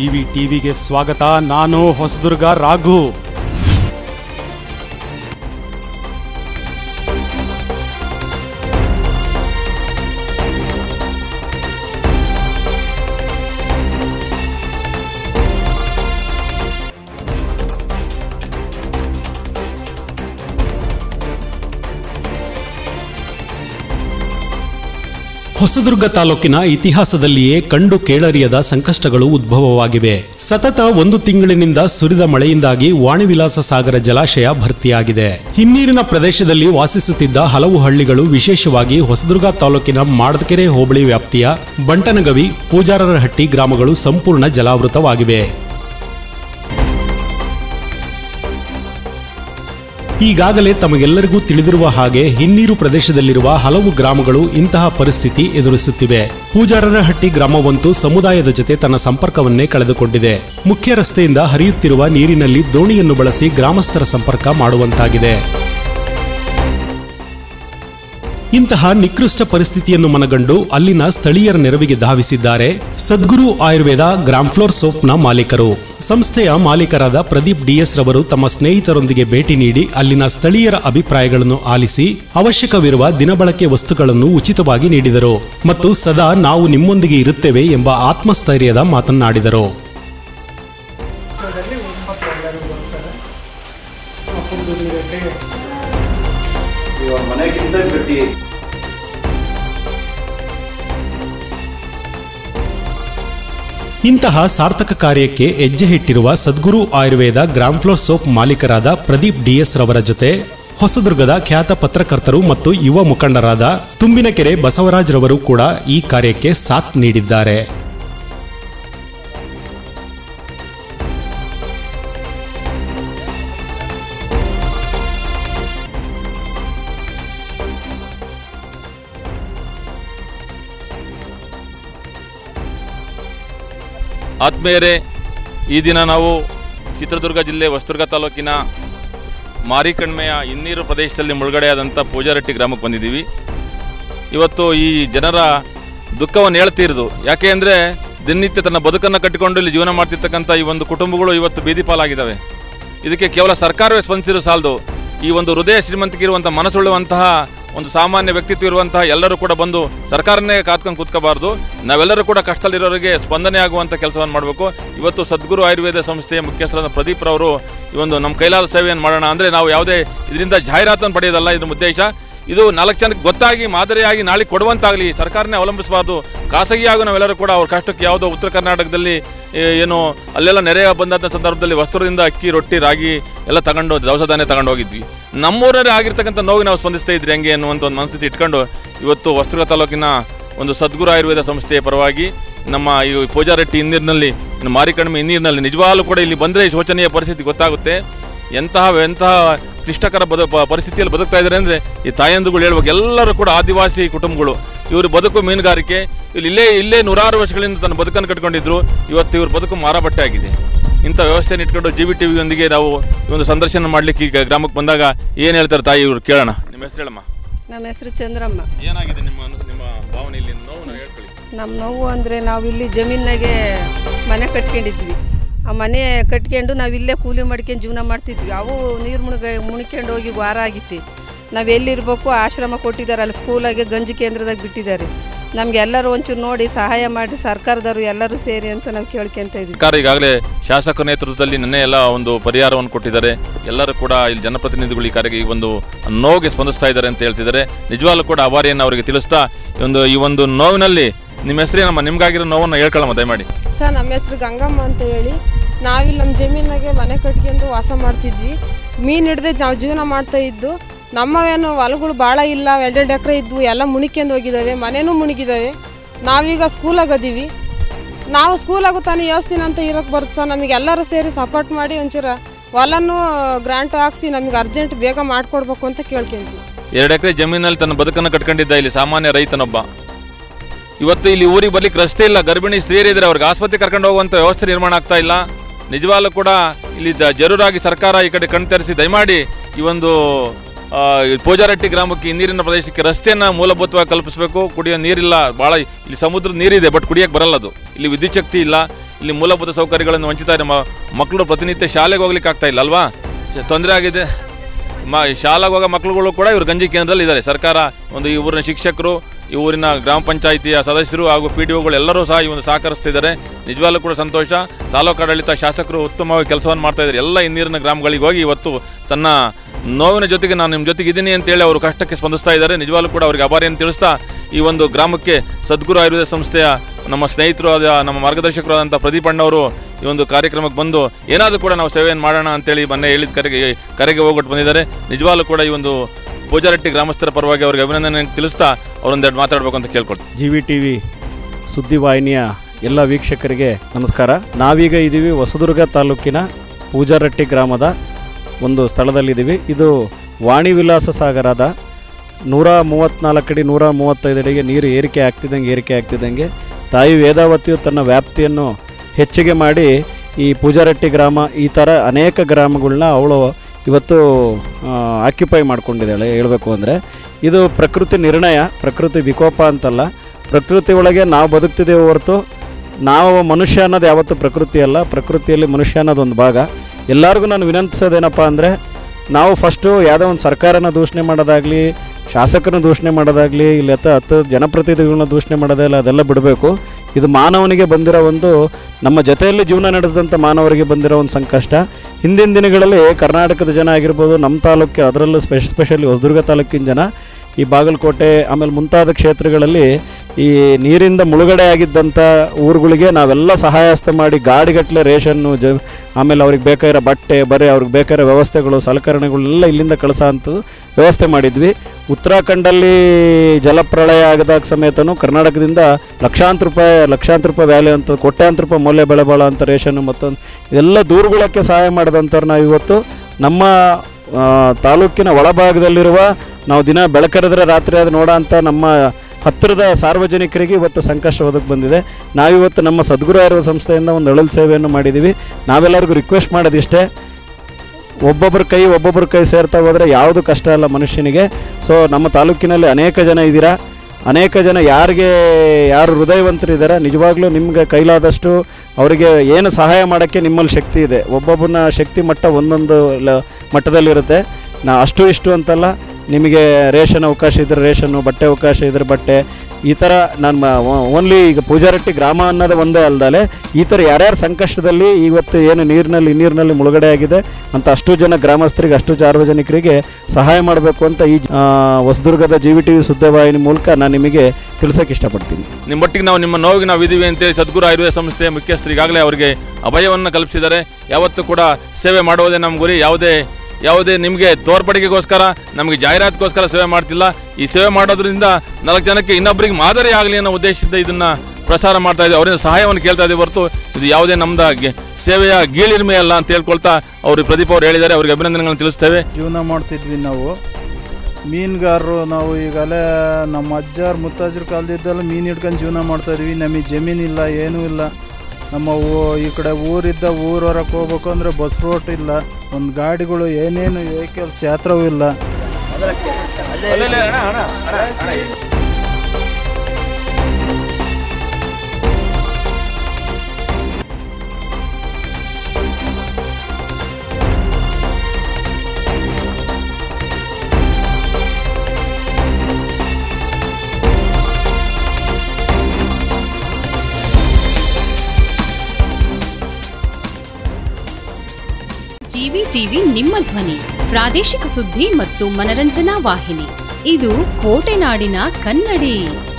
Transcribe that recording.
GV ಟಿವಿಗೆ ಸ್ವಾಗತ ನಾನು ಹೊಸದುರ್ಗ ರಾಘು ಹೊಸದುರ್ಗ ತಾಲೂಕಿನ ಇತಿಹಾಸದಲ್ಲಿಯೇ ಕಂಡು ಕೇಳರಿಯದ ಸಂಕಷ್ಟಗಳು ಉದ್ಭವವಾಗಿವೆ ಸತತ ಒಂದು ತಿಂಗಳಿನಿಂದ ಸುರಿದ ಮಳೆಯಿಂದಾಗಿ ವಾಣಿವಿಲಾಸ ಸಾಗರ ಜಲಾಶಯ ಭರ್ತಿಯಾಗಿದೆ ಹಿನ್ನೀರಿನ ಪ್ರದೇಶದಲ್ಲಿ ವಾಸಿಸುತ್ತಿದ್ದ ಹಲವು ಹಳ್ಳಿಗಳು ವಿಶೇಷವಾಗಿ ಹೊಸದುರ್ಗ ತಾಲೂಕಿನ ಮಾಡದಕೆರೆ ಹೋಬಳಿ ವ್ಯಾಪ್ತಿಯ ಬಂಟನಗವಿ ಪೂಜಾರರಹಟ್ಟಿ ಗ್ರಾಮಗಳು ಸಂಪೂರ್ಣ ಜಲಾವೃತವಾಗಿವೆ ಈಗಾಗಲೇ ತಮಗೆಲ್ಲರಿಗೂ ತಿಳಿದಿರುವ ಹಾಗೆ ಹಿನ್ನೀರು ಪ್ರದೇಶದಲ್ಲಿರುವ ಹಲವು ಗ್ರಾಮಗಳು ಇಂತಹ ಪರಿಸ್ಥಿತಿ ಎದುರಿಸುತ್ತಿವೆ ಪೂಜಾರರಹಟ್ಟಿ ಗ್ರಾಮವಂತೂ ಸಮುದಾಯದ ಜೊತೆ ತನ್ನ ಸಂಪರ್ಕವನ್ನೇ ಕಳೆದುಕೊಂಡಿದೆ ಮುಖ್ಯ ರಸ್ತೆಯಿಂದ ಹರಿಯುತ್ತಿರುವ ನೀರಿನಲ್ಲಿ ದೋಣಿಯನ್ನು ಬಳಸಿ ಗ್ರಾಮಸ್ಥರ ಸಂಪರ್ಕ ಮಾಡುವಂತಾಗಿದೆ ಇಂತಹ ನಿಕೃಷ್ಟ ಪರಿಸ್ಥಿತಿಯನ್ನು ಮನಗಂಡು ಅಲ್ಲಿನ ಸ್ಥಳೀಯರ ನೆರವಿಗೆ ಧಾವಿಸಿದ್ದಾರೆ ಸದ್ಗುರು ಆಯುರ್ವೇದ ಗ್ರಾಮ್ಫ್ಲೋರ್ ಸೋಪ್ನ ಮಾಲೀಕರು ಸಂಸ್ಥೆಯ ಮಾಲೀಕರಾದ ಪ್ರದೀಪ್ ಡಿಎಸ್ ರವರು ತಮ್ಮ ಸ್ನೇಹಿತರೊಂದಿಗೆ ಭೇಟಿ ನೀಡಿ ಅಲ್ಲಿನ ಸ್ಥಳೀಯರ ಅಭಿಪ್ರಾಯಗಳನ್ನು ಆಲಿಸಿ ಅವಶ್ಯಕವಿರುವ ದಿನಬಳಕೆ ವಸ್ತುಗಳನ್ನು ಉಚಿತವಾಗಿ ನೀಡಿದರು ಮತ್ತು ಸದಾ ನಾವು ನಿಮ್ಮೊಂದಿಗೆ ಇರುತ್ತೇವೆ ಎಂಬ ಆತ್ಮಸ್ಥೈರ್ಯದ ಮಾತನ್ನಾಡಿದರು ಚಿತ್ರದಲ್ಲಿ ಒಂಬತ್ತು ಎಲ್ಲರೂ ಬರ್ತಾರೆ ಅಪ್ಪುದು ನೀರಕ್ಕೆ ಇವಾಗ ಮನೆಗಿಂತ ಗಟ್ಟಿ ಇಂತಹ ಸಾರ್ಥಕ ಕಾರ್ಯಕ್ಕೆ ಹೆಜ್ಜೆ ಇಟ್ಟಿರುವ ಸದ್ಗುರು ಆಯುರ್ವೇದ ಗ್ರಾಮ್ಫ್ಲೋರ್ ಸೋಪ್ ಮಾಲೀಕರಾದ ಪ್ರದೀಪ್ ಡಿಎಸ್ ರವರ ಜೊತೆ ಹೊಸದುರ್ಗದ ಖ್ಯಾತ ಪತ್ರಕರ್ತರು ಮತ್ತು ಯುವ ಮುಖಂಡರಾದ ತುಂಬಿನಕೆರೆ ಬಸವರಾಜ್ ರವರು ಕೂಡ ಈ ಕಾರ್ಯಕ್ಕೆ ಸಾಥ್ ನೀಡಿದ್ದಾರೆ ಆತ್ಮೀಯರೇ ಈ ದಿನ ನಾವು ಚಿತ್ರದುರ್ಗ ಜಿಲ್ಲೆ ಹೊಸದುರ್ಗ ತಾಲೂಕಿನ ಮಾರಿಕಣ್ಮೆಯ ಹಿನ್ನೀರು ಪ್ರದೇಶದಲ್ಲಿ ಮುಳುಗಡೆಯಾದಂಥ ಪೂಜಾರಟ್ಟಿ ಗ್ರಾಮಕ್ಕೆ ಬಂದಿದ್ದೀವಿ ಇವತ್ತು ಈ ಜನರ ದುಃಖವನ್ನು ಹೇಳ್ತಿರೋದು ಯಾಕೆ ಅಂದರೆ ದಿನನಿತ್ಯ ತನ್ನ ಬದುಕನ್ನು ಕಟ್ಟಿಕೊಂಡು ಇಲ್ಲಿ ಜೀವನ ಮಾಡ್ತಿರ್ತಕ್ಕಂಥ ಈ ಒಂದು ಕುಟುಂಬಗಳು ಇವತ್ತು ಬೀದಿ ಪಾಲಾಗಿದ್ದಾವೆ ಇದಕ್ಕೆ ಕೇವಲ ಸರ್ಕಾರವೇ ಸ್ಪಂದಿಸಿರೋ ಸಾಲದು ಈ ಒಂದು ಹೃದಯ ಶ್ರೀಮಂತಿಕೆ ಇರುವಂಥ ಮನಸ್ಸುಳ್ಳುವಂತಹ ಒಂದು ಸಾಮಾನ್ಯ ವ್ಯಕ್ತಿತ್ವ ಇರುವಂತಹ ಎಲ್ಲರೂ ಕೂಡ ಬಂದು ಸರ್ಕಾರನೇ ಕಾತ್ಕೊಂಡು ಕೂತ್ಕೋಬಾರ್ದು ನಾವೆಲ್ಲರೂ ಕೂಡ ಕಷ್ಟದಲ್ಲಿರೋರಿಗೆ ಸ್ಪಂದನೆ ಆಗುವಂಥ ಕೆಲಸವನ್ನು ಮಾಡಬೇಕು ಇವತ್ತು ಸದ್ಗುರು ಆಯುರ್ವೇದ ಸಂಸ್ಥೆಯ ಮುಖ್ಯಸ್ಥರಾದ ಪ್ರದೀಪ್ ರವರು ಈ ಒಂದು ನಮ್ಮ ಕೈಲಾದ ಸೇವೆಯನ್ನು ಮಾಡೋಣ ಅಂದರೆ ನಾವು ಯಾವುದೇ ಇದರಿಂದ ಜಾಹೀರಾತನ್ನು ಪಡೆಯೋದಲ್ಲ ಇದ್ರ ಉದ್ದೇಶ ಇದು ನಾಲ್ಕು ಜನಕ್ಕೆ ಗೊತ್ತಾಗಿ ಮಾದರಿಯಾಗಿ ನಾಳೆ ಕೊಡುವಂತಾಗಲಿ ಸರ್ಕಾರನೇ ಅವಲಂಬಿಸಬಾರ್ದು ಖಾಸಗಿಯಾಗೂ ನಾವೆಲ್ಲರೂ ಕೂಡ ಅವ್ರ ಕಷ್ಟಕ್ಕೆ ಯಾವುದೋ ಉತ್ತರ ಕರ್ನಾಟಕದಲ್ಲಿ ಏ, ಏನು ಅಲ್ಲೆಲ್ಲ ನೆರೆ ಬಂದಂಥ ಸಂದರ್ಭದಲ್ಲಿ ವಸ್ತ್ರದಿಂದ ಅಕ್ಕಿ ರೊಟ್ಟಿ ರಾಗಿ ಎಲ್ಲ ತಗೊಂಡು ದವಸ ಧಾನ್ಯ ತಗೊಂಡು ಹೋಗಿದ್ವಿ ನಮ್ಮೂರಲ್ಲೇ ಆಗಿರ್ತಕ್ಕಂಥ ನೋವಿಗೆ ನಾವು ಸ್ಪಂದಿಸ್ತಾ ಇದ್ರಿ ಹೆಂಗೆ ಅನ್ನುವಂಥ ಒಂದು ಮನಸ್ಥಿತಿ ಇಟ್ಕೊಂಡು ಇವತ್ತು ವಸ್ತ್ರ ತಾಲೂಕಿನ ಒಂದು ಸದ್ಗುರು ಆಯುರ್ವೇದ ಸಂಸ್ಥೆಯ ಪರವಾಗಿ ನಮ್ಮ ಈ ಪೂಜಾರಟ್ಟಿ ಹಿನ್ನೀರಿನಲ್ಲಿ ಇನ್ನು ಮಾರಿಕಡಿಮೆ ಹಿನ್ನೀರಿನಲ್ಲಿ ನಿಜವಾಗ್ಲೂ ಕೂಡ ಇಲ್ಲಿ ಬಂದರೆ ಶೋಚನೀಯ ಪರಿಸ್ಥಿತಿ ಗೊತ್ತಾಗುತ್ತೆ ಎಂತಹ ಎಂತಹ ಕ್ಲಿಷ್ಟಕರ ಬದು ಪ- ಪರಿಸ್ಥಿತಿಯಲ್ಲಿ ಬದುಕ್ತಾ ಇದ್ದಾರೆ ಅಂದರೆ ಈ ತಾಯಂದುಗಳು ಹೇಳ್ಬೇಕು ಎಲ್ಲರೂ ಕೂಡ ಆದಿವಾಸಿ ಕುಟುಂಬಗಳು ಇವರು ಬದುಕು ಮೀನುಗಾರಿಕೆ ಇಲ್ಲಿ ಇಲ್ಲೇ ಇಲ್ಲೇ ನೂರಾರು ವರ್ಷಗಳಿಂದ ತನ್ನ ಬದುಕನ್ನು ಕಟ್ಕೊಂಡಿದ್ರು ಇವತ್ತು ಇವ್ರ ಬದುಕು ಮಾರಾಬಟ್ಟೆ ಆಗಿದೆ ಇಂಥ ವ್ಯವಸ್ಥೆಯನ್ನು ಇಟ್ಕೊಂಡು ಜಿ ಬಿ ಟಿ ವಿಯೊಂದಿಗೆ ನಾವು ಈ ಒಂದು ಸಂದರ್ಶನ ಮಾಡಲಿಕ್ಕೆ ಈಗ ಗ್ರಾಮಕ್ಕೆ ಬಂದಾಗ ಏನು ಹೇಳ್ತಾರೆ ತಾಯಿ ಇವರು ಕೇಳೋಣ ನಿಮ್ಮ ಹೆಸರು ಹೇಳಮ್ಮ ನಮ್ಮ ಹೆಸರು ಚಂದ್ರಮ್ಮ ಏನಾಗಿದೆ ನಿಮ್ಮ ಅನು- ನಿಮ್ಮ ಭಾವನೆ ಇಲ್ಲಿ ನೋವು ನಾವು ಹೇಳ್ಕೊಳ್ಳಿ ನಮ್ಮ ನೋವು ಅಂದರೆ ನಾವು ಇಲ್ಲಿ ಜಮೀನಾಗೆ ಮನೆ ಕಟ್ಕೊಂಡಿದ್ವಿ ಆ ಮನೆ ಕಟ್ಕೊಂಡು ನಾವು ಇಲ್ಲೇ ಕೂಲಿ ಮಾಡ್ಕೊಂಡು ಜೀವನ ಮಾಡ್ತಿದ್ವಿ ಅವು ನೀರು ಮುಳುಗ ಮುಣ್ಕೊಂಡು ಹೋಗಿ ವಾರ ಆಗಿತ್ತು ನಾವು ಎಲ್ಲಿರ್ಬೇಕು ಆಶ್ರಮ ಕೊಟ್ಟಿದ್ದಾರೆ ಅಲ್ಲಿ ಸ್ಕೂಲಾಗೆ ಗಂಜಿ ಕೇಂದ್ರದಾಗ ಬಿಟ್ಟಿದ್ದಾರೆ ನಮ್ಗೆ ಎಲ್ಲರೂ ಒಂಚೂರು ನೋಡಿ ಸಹಾಯ ಮಾಡಿ ಸರ್ಕಾರದವರು ಎಲ್ಲರೂ ಸೇರಿ ಅಂತ ನಾವು ಕೇಳ್ಕೊಂತ ಇದ್ವಿ ಸರ್ಕಾರ ಈಗಾಗಲೇ ಶಾಸಕ ನೇತೃತ್ವದಲ್ಲಿ ನಿನ್ನೆ ಎಲ್ಲ ಒಂದು ಪರಿಹಾರವನ್ನು ಕೊಟ್ಟಿದ್ದಾರೆ ಎಲ್ಲರೂ ಕೂಡ ಇಲ್ಲಿ ಜನಪ್ರತಿನಿಧಿಗಳು ಈ ಕಾರ್ಯಕ್ಕೆ ಈ ಒಂದು ನೋವಿಗೆ ಸ್ಪಂದಿಸ್ತಾ ಇದ್ದಾರೆ ಅಂತ ಹೇಳ್ತಿದ್ದಾರೆ ನಿಜವಾಗ್ಲೂ ಕೂಡ ಅವಾರಿಯನ್ನು ಅವರಿಗೆ ತಿಳಿಸ್ತಾ ಈ ಒಂದು ಈ ಒಂದು ನೋವಿನಲ್ಲಿ ನಿಮ್ಮ ಹೆಸರೇನಮ್ಮ ನಿಮ್ಗಾಗಿರೋ ನೋವನ್ನು ಹೇಳ್ಕೊಳ್ಳಮ್ಮ ದಯಮಾಡಿ ಸರ್ ನಮ್ಮ ಹೆಸ್ರು ಗಂಗಮ್ಮ ಅಂತ ಹೇಳಿ ನಾವಿಲ್ಲಿ ನಮ್ಮ ಜಮೀನಾಗೆ ಮನೆ ಕಟ್ಕೊಂಡು ವಾಸ ಮಾಡ್ತಿದ್ವಿ ಮೀನು ಹಿಡ್ದು ನಾವು ಜೀವನ ಮಾಡ್ತಾ ಇದ್ದು ನಮ್ಮವೇನು ಹೊಲಗಳು ಭಾಳ ಇಲ್ಲ ಎರಡೆರಡು ಎಕರೆ ಇದ್ವು ಎಲ್ಲ ಮುಣಿಕೊಂಡು ಹೋಗಿದ್ದಾವೆ ಮನೆನೂ ಮುಳುಗಿದ್ದಾವೆ ನಾವೀಗ ಸ್ಕೂಲಾಗ ಅದೀವಿ ನಾವು ಸ್ಕೂಲಾಗೂ ತಾನೇ ಯೋಸ್ತೀನಿ ಅಂತ ಇರೋಕೆ ಬರುತ್ತೆ ಸರ್ ನಮಗೆ ಎಲ್ಲರೂ ಸೇರಿ ಸಪೋರ್ಟ್ ಮಾಡಿ ಒಂಚೂರು ಹೊಲನೂ ಗ್ರಾಂಟ್ ಹಾಕ್ಸಿ ನಮಗೆ ಅರ್ಜೆಂಟ್ ಬೇಗ ಮಾಡಿಕೊಡ್ಬೇಕು ಅಂತ ಕೇಳ್ಕೊಂತೀವಿ ಎರಡು ಎಕರೆ ಜಮೀನಲ್ಲಿ ತನ್ನ ಬದುಕನ್ನು ಕಟ್ಕೊಂಡಿದ್ದ ಇಲ್ಲಿ ಸಾಮಾನ್ಯ ರೈತನೊಬ್ಬ ಇವತ್ತು ಇಲ್ಲಿ ಊರಿಗೆ ಬರ್ಲಿಕ್ಕೆ ರಸ್ತೆ ಇಲ್ಲ ಗರ್ಭಿಣಿ ಸ್ತ್ರೀಯರಿದ್ರೆ ಅವ್ರಿಗೆ ಆಸ್ಪತ್ರೆ ಕರ್ಕೊಂಡು ಹೋಗುವಂಥ ವ್ಯವಸ್ಥೆ ನಿರ್ಮಾಣ ಆಗ್ತಾ ಇಲ್ಲ ನಿಜವಾಗ್ಲೂ ಕೂಡ ಇಲ್ಲಿ ಜ- ಜರೂರಾಗಿ ಸರ್ಕಾರ ಈ ಕಡೆ ಕಣ್ತರಿಸಿ ದಯಮಾಡಿ ಈ ಒಂದು ಆ, ಈ ಪೂಜಾರಟ್ಟಿ ಗ್ರಾಮಕ್ಕೆ ಈ ನೀರಿನ ಪ್ರದೇಶಕ್ಕೆ ರಸ್ತೆಯನ್ನು ಮೂಲಭೂತವಾಗಿ ಕಲ್ಪಿಸಬೇಕು ಕುಡಿಯೋ ನೀರಿಲ್ಲ ಭಾಳ ಇಲ್ಲಿ ಸಮುದ್ರದ ನೀರಿದೆ ಬಟ್ ಕುಡಿಯೋಕ್ಕೆ ಬರಲ್ಲ ಅದು ಇಲ್ಲಿ ವಿದ್ಯುತ್ ಶಕ್ತಿ ಇಲ್ಲ ಇಲ್ಲಿ ಮೂಲಭೂತ ಸೌಕರ್ಯಗಳನ್ನು ವಂಚಿತ ಮ- ಮಕ್ಕಳು ಪ್ರತಿನಿತ್ಯ ಶಾಲೆಗೆ ಹೋಗ್ಲಿಕ್ಕೆ ಆಗ್ತಾ ಇಲ್ಲ ಅಲ್ವಾ ತೊಂದರೆ ಆಗಿದೆ ಮ ಶಾಲೆಗೆ ಹೋಗೋ ಮಕ್ಕಳುಗಳು ಕೂಡ ಇವರು ಗಂಜಿ ಕೇಂದ್ರದಲ್ಲಿ ಇದ್ದಾರೆ ಸರ್ಕಾರ ಒಂದು ಈ ಊರಿನ ಶಿಕ್ಷಕರು ಈ ಊರಿನ ಗ್ರಾಮ ಪಂಚಾಯಿತಿಯ ಸದಸ್ಯರು ಹಾಗೂ ಪಿ ಡಿ ಒಗಳು ಎಲ್ಲರೂ ಸಹ ಈ ಒಂದು ಸಹಕರಿಸ್ತಿದ್ದಾರೆ ನಿಜವಾಗ್ಲೂ ಕೂಡ ಸಂತೋಷ ತಾಲೂಕು ಆಡಳಿತ ಶಾಸಕರು ಉತ್ತಮವಾಗಿ ಕೆಲಸವನ್ನು ಮಾಡ್ತಾ ಇದ್ದಾರೆ ಎಲ್ಲ ಹಿನ್ನೀರಿನ ಗ್ರಾಮಗಳಿಗೆ ಹೋಗಿ ಇವತ್ತು ತನ್ನ ನೋವಿನ ಜೊತೆಗೆ ನಾನು ನಿಮ್ಮ ಜೊತೆಗೆ ಇದ್ದೀನಿ ಅಂತೇಳಿ ಅವರು ಕಷ್ಟಕ್ಕೆ ಸ್ಪಂದಿಸ್ತಾ ಇದ್ದಾರೆ ನಿಜವಾಗ್ಲೂ ಕೂಡ ಅವರಿಗೆ ಅಭಾರಿಯನ್ನು ತಿಳಿಸ್ತಾ ಈ ಒಂದು ಗ್ರಾಮಕ್ಕೆ ಸದ್ಗುರು ಆಯುರ್ವೇದ ಸಂಸ್ಥೆಯ ನಮ್ಮ ಸ್ನೇಹಿತರು ಆದ ನಮ್ಮ ಮಾರ್ಗದರ್ಶಕರು ಆದಂಥ ಪ್ರದೀಪ್ ಅಣ್ಣವರು ಈ ಒಂದು ಕಾರ್ಯಕ್ರಮಕ್ಕೆ ಬಂದು ಏನಾದರೂ ಕೂಡ ನಾವು ಸೇವೆಯನ್ನು ಮಾಡೋಣ ಅಂತೇಳಿ ಮೊನ್ನೆ ಹೇಳಿದ ಕರೆಗೆ ಕರೆಗೆ ಹೋಗ್ಬಿಟ್ಟು ಬಂದಿದ್ದಾರೆ ನಿಜವಾಗ್ಲೂ ಕೂಡ ಈ ಒಂದು ಪೂಜಾರಟ್ಟಿ ಗ್ರಾಮಸ್ಥರ ಪರವಾಗಿ ಅವರಿಗೆ ಅಭಿನಂದನೆ ತಿಳಿಸ್ತಾ ಅವರೊಂದೆರಡು ಮಾತಾಡಬೇಕು ಅಂತ ಕೇಳ್ಕೊಳ್ತೀನಿ ಜಿ ವಿ ಟಿ ವಿ ಸುದ್ದಿವಾಹಿನಿಯ ಎಲ್ಲ ವೀಕ್ಷಕರಿಗೆ ನಮಸ್ಕಾರ ನಾವೀಗ ಇದ್ದೀವಿ ಹೊಸದುರ್ಗ ತಾಲೂಕಿನ ಪೂಜಾರಟ್ಟಿ ಗ್ರಾಮದ ಒಂದು ಸ್ಥಳದಲ್ಲಿದ್ದೀವಿ ಇದು ವಾಣಿ ವಿಲಾಸ ಸಾಗರದ ನೂರ ಮೂವತ್ತ್ನಾಲ್ಕು ಅಡಿ ನೂರ ಮೂವತ್ತೈದು ಅಡಿಗೆ ನೀರು ಏರಿಕೆ ಆಗ್ತಿದ್ದಂಗೆ ಏರಿಕೆ ಆಗ್ತಿದ್ದಂಗೆ ತಾಯಿ ವೇದಾವತಿಯು ತನ್ನ ವ್ಯಾಪ್ತಿಯನ್ನು ಹೆಚ್ಚಿಗೆ ಮಾಡಿ ಈ ಪೂಜಾರಟ್ಟಿ ಗ್ರಾಮ ಈ ಥರ ಅನೇಕ ಗ್ರಾಮಗಳನ್ನ ಅವಳು ಇವತ್ತು ಆಕ್ಯುಪೈ ಮಾಡ್ಕೊಂಡಿದ್ದಾಳೆ ಹೇಳಬೇಕು ಅಂದರೆ ಇದು ಪ್ರಕೃತಿ ನಿರ್ಣಯ ಪ್ರಕೃತಿ ವಿಕೋಪ ಅಂತಲ್ಲ ಪ್ರಕೃತಿ ಒಳಗೆ ನಾವು ಬದುಕ್ತಿದ್ದೇವೆ ಹೊರತು ನಾವು ಮನುಷ್ಯ ಅನ್ನೋದು ಯಾವತ್ತೂ ಪ್ರಕೃತಿ ಅಲ್ಲ ಪ್ರಕೃತಿಯಲ್ಲಿ ಮನುಷ್ಯ ಅನ್ನೋದು ಒಂದು ಭಾಗ ಎಲ್ಲರಿಗೂ ನಾನು ವಿನಂತಿಸೋದೇನಪ್ಪ ಅಂದರೆ ನಾವು ಫಸ್ಟು ಯಾವುದೋ ಒಂದು ಸರ್ಕಾರನ ದೂಷಣೆ ಮಾಡೋದಾಗಲಿ ಶಾಸಕರನ್ನ ದೂಷಣೆ ಮಾಡೋದಾಗಲಿ ಇಲ್ಲ ಅಥವಾ ಹತ್ತು ಜನಪ್ರತಿನಿಧಿಗಳನ್ನ ದೂಷಣೆ ಮಾಡೋದಿಲ್ಲ ಅದೆಲ್ಲ ಬಿಡಬೇಕು ಇದು ಮಾನವನಿಗೆ ಬಂದಿರೋ ಒಂದು ನಮ್ಮ ಜೊತೆಯಲ್ಲಿ ಜೀವನ ನಡೆಸಿದಂಥ ಮಾನವರಿಗೆ ಬಂದಿರೋ ಒಂದು ಸಂಕಷ್ಟ ಹಿಂದಿನ ದಿನಗಳಲ್ಲಿ ಕರ್ನಾಟಕದ ಜನ ಆಗಿರ್ಬೋದು ನಮ್ಮ ತಾಲೂಕು ಅದರಲ್ಲೂ ಸ್ಪೆಷ ಸ್ಪೆಷಲಿ ಹೊಸದುರ್ಗ ತಾಲೂಕಿನ ಜನ ಈ ಬಾಗಲಕೋಟೆ ಆಮೇಲೆ ಮುಂತಾದ ಕ್ಷೇತ್ರಗಳಲ್ಲಿ ಈ ನೀರಿಂದ ಮುಳುಗಡೆ ಆಗಿದ್ದಂಥ ಊರುಗಳಿಗೆ ನಾವೆಲ್ಲ ಸಹಾಯಹಸ್ತ ಮಾಡಿ ಗಾಡಿಗಟ್ಟಲೆ ರೇಷನ್ನು ಜ ಆಮೇಲೆ ಅವ್ರಿಗೆ ಬೇಕಾಗಿರೋ ಬಟ್ಟೆ ಬರೆ ಅವ್ರಿಗೆ ಬೇಕಾಗಿರೋ ವ್ಯವಸ್ಥೆಗಳು ಸಲಕರಣೆಗಳೆಲ್ಲ ಇಲ್ಲಿಂದ ಕಳಿಸೋ ಅಂಥದ್ದು ವ್ಯವಸ್ಥೆ ಮಾಡಿದ್ವಿ ಉತ್ತರಾಖಂಡಲ್ಲಿ ಜಲಪ್ರಳಯ ಆಗದಾಗ ಸಮೇತನೂ ಕರ್ನಾಟಕದಿಂದ ಲಕ್ಷಾಂತರ ರೂಪಾಯಿ ಲಕ್ಷಾಂತರ ರೂಪಾಯಿ ವ್ಯಾಲ್ಯೂ ಅಂತ ಕೋಟ್ಯಾಂತರ ರೂಪಾಯಿ ಮೌಲ್ಯ ಬೆಳೆ ಬಾಳೋ ಅಂಥ ರೇಷನ್ನು ಮತ್ತೊಂದು ಇದೆಲ್ಲ ದೂರುಗಳಕ್ಕೆ ಸಹಾಯ ಮಾಡಿದಂಥವ್ರು ನಾವು ಇವತ್ತು ನಮ್ಮ ಆ, ತಾಲೂಕಿನ ಒಳಭಾಗದಲ್ಲಿರುವ ನಾವು ದಿನ ಬೆಳಕರಿದ್ರೆ ರಾತ್ರಿ ಅದು ನೋಡೋ ಅಂಥ ನಮ್ಮ ಹತ್ತಿರದ ಸಾರ್ವಜನಿಕರಿಗೆ ಇವತ್ತು ಸಂಕಷ್ಟ ಒದಗಿ ಬಂದಿದೆ ನಾವಿವತ್ತು ನಮ್ಮ ಸದ್ಗುರು ಆಯುರ್ವೇದ ಸಂಸ್ಥೆಯಿಂದ ಒಂದು ಅಳಲು ಸೇವೆಯನ್ನು ಮಾಡಿದ್ದೀವಿ ನಾವೆಲ್ಲರಿಗೂ ರಿಕ್ವೆಸ್ಟ್ ಮಾಡೋದಿಷ್ಟೇ ಒಬ್ಬೊಬ್ಬರ ಕೈ ಒಬ್ಬೊಬ್ಬರ ಕೈ ಸೇರ್ತಾ ಹೋದರೆ ಯಾವುದು ಕಷ್ಟ ಅಲ್ಲ ಮನುಷ್ಯನಿಗೆ ಸೊ ನಮ್ಮ ತಾಲೂಕಿನಲ್ಲಿ ಅನೇಕ ಜನ ಇದ್ದೀರಾ ಅನೇಕ ಜನ ಯಾರಿಗೆ ಯಾರು ಹೃದಯವಂತರಿದ್ದಾರೆ ನಿಜವಾಗ್ಲೂ ನಿಮ್ಗೆ ಕೈಲಾದಷ್ಟು ಅವರಿಗೆ ಏನು ಸಹಾಯ ಮಾಡೋಕ್ಕೆ ನಿಮ್ಮಲ್ಲಿ ಶಕ್ತಿ ಇದೆ ಒಬ್ಬೊಬ್ಬನ ಶಕ್ತಿ ಮಟ್ಟ ಒಂದೊಂದು ಲ ಮಟ್ಟದಲ್ಲಿರುತ್ತೆ ನಾ ಅಷ್ಟು ಇಷ್ಟು ಅಂತಲ್ಲ ನಿಮಗೆ ರೇಷನ್ ಅವಕಾಶ ಇದ್ರೆ ರೇಷನ್ನು ಬಟ್ಟೆ ಅವಕಾಶ ಇದ್ರೆ ಬಟ್ಟೆ ಈ ಥರ ನಾನು ಓನ್ಲಿ ಈಗ ಪೂಜಾರಟ್ಟಿ ಗ್ರಾಮ ಅನ್ನೋದು ಒಂದೇ ಅಲ್ದಲೆ ಈ ಥರ ಯಾರ್ಯಾರು ಸಂಕಷ್ಟದಲ್ಲಿ ಇವತ್ತು ಏನು ನೀರಿನಲ್ಲಿ ನೀರಿನಲ್ಲಿ ಮುಳುಗಡೆ ಆಗಿದೆ ಅಂತ ಅಷ್ಟು ಜನ ಗ್ರಾಮಸ್ಥರಿಗೆ ಅಷ್ಟು ಸಾರ್ವಜನಿಕರಿಗೆ ಸಹಾಯ ಮಾಡಬೇಕು ಅಂತ ಈ ಆ, ಹೊಸದುರ್ಗದ ಜಿ ವಿ ಟಿ ವಿ ಸುದ್ದಿವಾಹಿನಿ ಮೂಲಕ ನಾನು ನಿಮಗೆ ತಿಳಿಸೋಕೆ ಇಷ್ಟಪಡ್ತೀನಿ ನಿಮ್ಮೊಟ್ಟಿಗೆ ನಾವು ನಿಮ್ಮ ನೋವಿಗೆ ನಾವು ಇದೀವಿ ಅಂತೇಳಿ ಸದ್ಗುರು ಆಯುರ್ವೇದ ಸಂಸ್ಥೆಯ ಮುಖ್ಯಸ್ಥರು ಈಗಾಗಲೇ ಅವರಿಗೆ ಅಭಯವನ್ನು ಕಲ್ಪಿಸಿದ್ದಾರೆ ಯಾವತ್ತೂ ಕೂಡ ಸೇವೆ ಮಾಡುವುದೇ ನಮ್ಮ ಗುರಿ ಯಾವುದೇ ಯಾವುದೇ ನಿಮಗೆ ತೋರ್ಪಡಿಗೆಗೋಸ್ಕರ ನಮಗೆ ಜಾಹೀರಾತಿಗೋಸ್ಕರ ಸೇವೆ ಮಾಡ್ತಿಲ್ಲ ಈ ಸೇವೆ ಮಾಡೋದ್ರಿಂದ ನಾಲ್ಕು ಜನಕ್ಕೆ ಇನ್ನೊಬ್ಬರಿಗೆ ಮಾದರಿ ಆಗಲಿ ಅನ್ನೋ ಉದ್ದೇಶದಿಂದ ಇದನ್ನ ಪ್ರಸಾರ ಮಾಡ್ತಾ ಇದ್ದೀವಿ ಅವರಿಂದ ಸಹಾಯವನ್ನು ಕೇಳ್ತಾ ಇದ್ದೀವಿ ಹೊರತು ಇದು ಯಾವುದೇ ನಮ್ದ ಗೆ- ಸೇವೆಯ ಗೀಳಿರ್ಮೆ ಅಲ್ಲ ಅಂತ ಹೇಳ್ಕೊಳ್ತಾ ಅವರು ಪ್ರದೀಪ್ ಅವರು ಹೇಳಿದ್ದಾರೆ ಅವರಿಗೆ ಅಭಿನಂದನೆಗಳನ್ನು ತಿಳಿಸ್ತೇವೆ ಜೀವನ ಮಾಡ್ತಿದ್ವಿ ನಾವು ಮೀನುಗಾರರು ನಾವು ಈಗಲೇ ನಮ್ಮ ಅಜ್ಜಾರು ಮುತ್ತಾಜ್ರ ಕಾಲದಿದ್ದೆಲ್ಲ ಮೀನು ಹಿಡ್ಕೊಂಡು ಜೀವನ ಮಾಡ್ತಾಯಿದ್ವಿ ನಮಗೆ ಜಮೀನಿಲ್ಲ ಏನೂ ಇಲ್ಲ ನಮ್ಮ ಊ ಈ ಕಡೆ ಊರಿದ್ದ ಊರು ಹೊರಕ್ಕೆ ಹೋಗ್ಬೇಕು ಅಂದರೆ ಬಸ್ ರೋಟ್ ಇಲ್ಲ ಒಂದು ಗಾಡಿಗಳು ಏನೇನು ವೆಹಿಕಲ್ಸ್ ಯಾತ್ರವೂ ಇಲ್ಲ ಜಿವಿ ಟಿವಿ ನಿಮ್ಮ ಧ್ವನಿ ಪ್ರಾದೇಶಿಕ ಸುದ್ದಿ ಮತ್ತು ಮನರಂಜನಾ ವಾಹಿನಿ ಇದು ಕೋಟೆನಾಡಿನ ಕನ್ನಡಿ